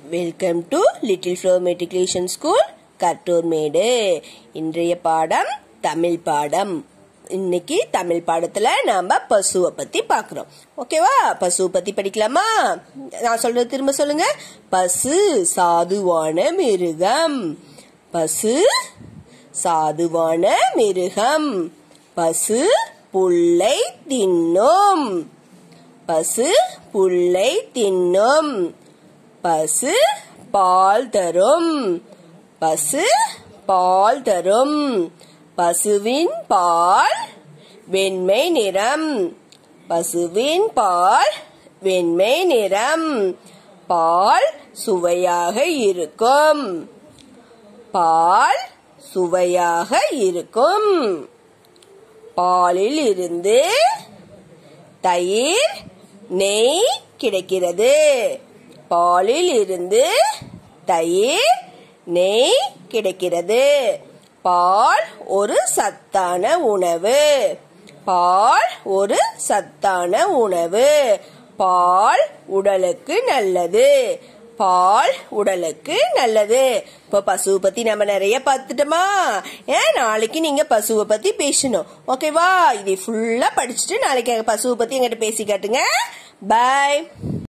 welcome to little flower matriculation school Kattoormedu இன்றைய பாடம் தமிழ் பாடம் இன்னைக்கு தமிழ் பாடத்துல நாம பசுவை பத்தி பாக்குறோம் ஓகேவா பசுவை பத்தி படிக்கலாமா நான் சொல்றது திரும்ப சொல்லுங்க பசு சாதுவான மிருகம் பசு சாதுவான மிருகம் பசு புல்லை தின்னும் பசு புல்லை தின்னும் பசு பால் தரும் பசு பால் தரும் பசுவின் பால் வெண்மை நிறம் பசுவின் பால் வெண்மை நிறம் பால் சுவையாக இருக்கும் பால் சுவையாக இருக்கும் பாலில் இருந்து தயிர் நெய் கிடைக்கிறது பாலில் இருந்து தயிர் நெய் கிடைக்கிறது பால் ஒரு சத்தான உணவு பால் ஒரு சத்தான உணவு பால் உடலுக்கு நல்லது பால் உடலுக்கு நல்லது இப்ப பசுவை பத்தி நம்ம நிறைய பார்த்துட்டோமா ஏன் நாளைக்கு நீங்க பசுவை பத்தி பேசணும் ஓகேவா இதை ஃபுல்லா படிச்சுட்டு நாளைக்கு எங்க பசுவை பத்தி எங்கிட்ட பேசி காட்டுங்க பாய்